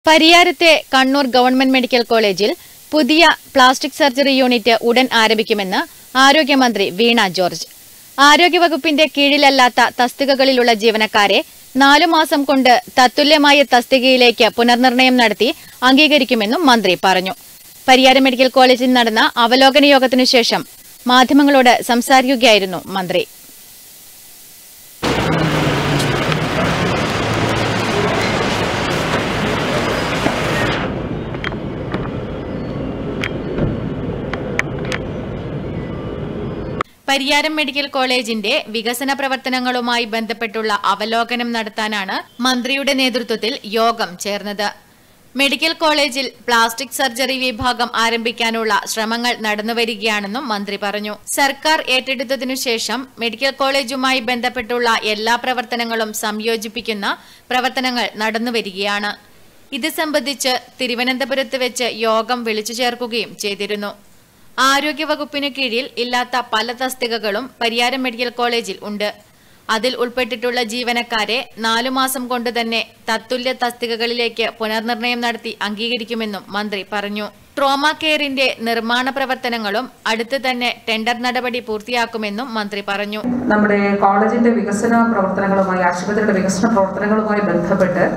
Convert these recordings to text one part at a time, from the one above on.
പരിയാരത്തെ Kannur government medical കോളേജിൽ പുതിയ plastic surgery unit ഉടൻ ആരംഭിക്കുമെന്ന് ആരോഗ്യമന്ത്രി വീണ ജോർജ് ആരോഗ്യവകുപ്പിന്റെ കീഴിലല്ലാത്ത തസ്തികകളിലുള്ള ജീവനക്കാരെ നാലു മാസം കൊണ്ട് തത്തുല്യമായ തസ്തികയിലേക്ക് പുനർനിർണയം നടത്തി അംഗീകരിക്കുമെന്നും മന്ത്രി പറഞ്ഞു പരിയാരം മെഡിക്കൽ കോളേജിൽ നടന്ന അവലോകന യോഗത്തിനു ശേഷം മാധ്യമങ്ങളോട് സംസാരിക്കുകയായിരുന്നു മന്ത്രി പരിയാരം മെഡിക്കൽ കോളേജിന്റെ വികസന പ്രവർത്തനങ്ങളുമായി ബന്ധപ്പെട്ടുള്ള അവലോകനം നടത്താനാണ് മന്ത്രിയുടെ നേതൃത്വത്തിൽ യോഗം ചേർന്നത് മെഡിക്കൽ കോളേജിൽ പ്ലാസ്റ്റിക് സർജറി വിഭാഗം ആരംഭിക്കാനുള്ള ശ്രമങ്ങൾ നടന്നുവരികയാണെന്നും മന്ത്രി പറഞ്ഞു സർക്കാർ ഏറ്റെടുത്തതിനു ശേഷം മെഡിക്കൽ കോളേജുമായി ബന്ധപ്പെട്ടുള്ള എല്ലാ പ്രവർത്തനങ്ങളും സംയോജിപ്പിക്കുന്ന പ്രവർത്തനങ്ങൾ നടന്നുവരികയാണ് ഇത് സംബന്ധിച്ച് തിരുവനന്തപുരത്ത് വെച്ച് യോഗം വിളിച്ചു ചേർക്കുകയും ചെയ്തിരുന്നു ആരോഗ്യവകുപ്പിനു കീഴിൽ ഇല്ലാത്ത പല തസ്തികകളും പരിയാരം മെഡിക്കൽ കോളേജിൽ ഉണ്ട് അതിൽ ഉൾപ്പെട്ടിട്ടുള്ള ജീവനക്കാരെ നാലു മാസം കൊണ്ട് തന്നെ തത്തുല്യ തസ്തികകളിലേക്ക് പുനർനിർണയം നടത്തി അംഗീകരിക്കുമെന്നും മന്ത്രി പറഞ്ഞു ട്രോമ കെയറിന്റെ നിർമ്മാണ പ്രവർത്തനങ്ങളും അടുത്ത് തന്നെ ടെൻഡർ നടപടി പൂർത്തിയാക്കുമെന്നും മന്ത്രി പറഞ്ഞു നമ്മുടെ കോളേജിന്റെ വികസന പ്രവർത്തനങ്ങളുമായി ആശുപത്രിയുടെ വികസന പ്രവർത്തനങ്ങളുമായി ബന്ധപ്പെട്ട്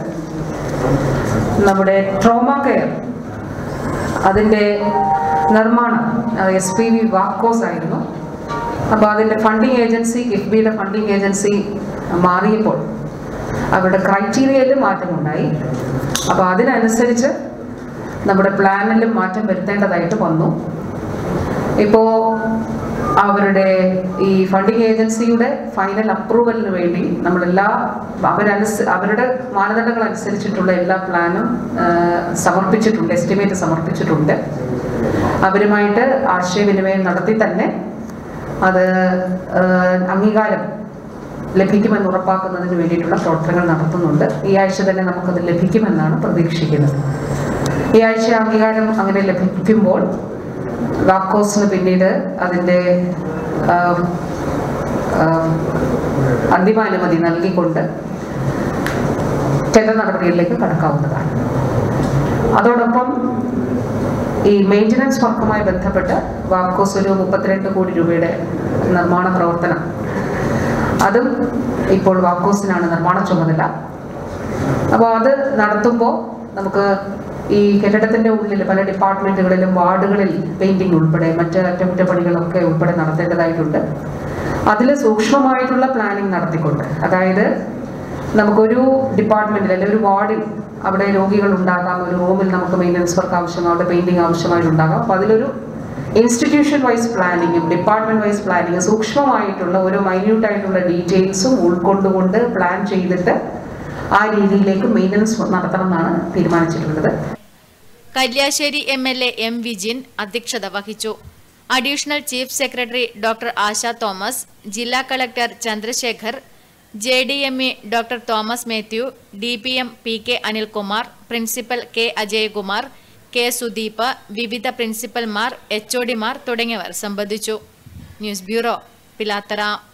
നമ്മുടെ ട്രോമ കെയർ അതിൻ്റെ നിർമ്മാണം എസ് പി വി വാക്കോസ് ആയിരുന്നു അപ്പോൾ അതിൻ്റെ ഫണ്ടിങ് ഏജൻസി കിഫ്ബിയുടെ ഫണ്ടിങ് ഏജൻസി മാറിയപ്പോൾ അവരുടെ ക്രൈറ്റീരിയയിൽ മാറ്റമുണ്ടായി അപ്പോൾ അതിനനുസരിച്ച് നമ്മുടെ പ്ലാനിലും മാറ്റം വരുത്തേണ്ടതായിട്ട് വന്നു ഇപ്പോൾ അവരുടെ ഈ ഫണ്ടിങ് ഏജൻസിയുടെ ഫൈനൽ അപ്രൂവലിന് വേണ്ടി നമ്മളെല്ലാ അവരനുസ അവരുടെ മാനദണ്ഡങ്ങൾ അനുസരിച്ചിട്ടുള്ള എല്ലാ പ്ലാനും ആ, സമർപ്പിച്ചിട്ടുണ്ട് എസ്റ്റിമേറ്റ് സമർപ്പിച്ചിട്ടുണ്ട് അവരുമായിട്ട് ആശയവിനിമയം നടത്തി തന്നെ അത് ആ, അംഗീകാരം ലഭിക്കുമെന്ന് ഉറപ്പാക്കുന്നതിന് വേണ്ടിയിട്ടുള്ള പ്രവർത്തനങ്ങൾ നടത്തുന്നുണ്ട് ഈ ആഴ്ച തന്നെ നമുക്കത് ലഭിക്കുമെന്നാണ് പ്രതീക്ഷിക്കുന്നത് ഈ ആഴ്ച അംഗീകാരം അങ്ങനെ ലഭിക്കുമ്പോൾ വാക്കോസിന് പിന്നീട് അതിൻ്റെ ആ, ആ, അന്തിമ അനുമതി നൽകിക്കൊണ്ട് ടെൻഡർ നടപടികളിലേക്ക് കടക്കാവുന്നതാണ് അതോടൊപ്പം ഈ മെയിൻ്റനൻസ് വർക്കുമായി ബന്ധപ്പെട്ട് വാക്കോസ് ഒരു മുപ്പത്തിരണ്ട് കോടി രൂപയുടെ നിർമ്മാണ പ്രവർത്തനം അതും ഇപ്പോൾ വാക്കോസിനാണ് നിർമ്മാണ ചുമതല അപ്പോൾ അത് നടത്തുമ്പോൾ നമുക്ക് ഈ കെട്ടിടത്തിൻ്റെ ഉള്ളിൽ പല ഡിപ്പാർട്ട്മെൻറ്റുകളിലും വാർഡുകളിൽ പെയിൻറ്റിംഗ് ഉൾപ്പെടെ മറ്റ് അറ്റകുറ്റപ്പണികളൊക്കെ ഉൾപ്പെടെ നടത്തേണ്ടതായിട്ടുണ്ട് അതിൽ സൂക്ഷ്മമായിട്ടുള്ള പ്ലാനിങ് നടത്തിക്കൊണ്ട് അതായത് നമുക്കൊരു ഡിപ്പാർട്ട്മെൻറ്റിൽ അല്ലെങ്കിൽ ഒരു വാർഡിൽ അവിടെ രോഗികൾ ഉണ്ടാകാം ഒരു റൂമിൽ നമുക്ക് മെയിൻ്റനൻസ് വർക്ക് ആവശ്യം അവിടെ പെയിൻറ്റിങ് ആവശ്യമായിട്ടുണ്ടാകാം അപ്പോൾ അതിലൊരു ഇൻസ്റ്റിറ്റ്യൂഷൻ വൈസ് പ്ലാനിങ്ങും ഡിപ്പാർട്ട്മെന്റ് വൈസ് പ്ലാനിങ്ങും സൂക്ഷ്മമായിട്ടുള്ള ഓരോ മൈന്യൂട്ട് ആയിട്ടുള്ള ഡീറ്റെയിൽസും ഉൾക്കൊണ്ടുകൊണ്ട് പ്ലാൻ ചെയ്തിട്ട് ആ രീതിയിലേക്ക് മെയിൻ്റനൻസ് നടത്തണം എന്നാണ് തീരുമാനിച്ചിട്ടുള്ളത് Kalliasseri M L A M Vijin അധ്യക്ഷത വഹിച്ചു additional chief secretary doctor Asha Thomas ജില്ലാ collector Chandrashekhar J D M E doctor Thomas Mathew D P M P K Anilkumar principal K Ajayakumar K Sudeep വിവിധ പ്രിൻസിപ്പൽമാർ എച്ച് ഒ ഡിമാർ തുടങ്ങിയവർ സംബന്ധിച്ചു ന്യൂസ് ബ്യൂറോ പിലാത്തറ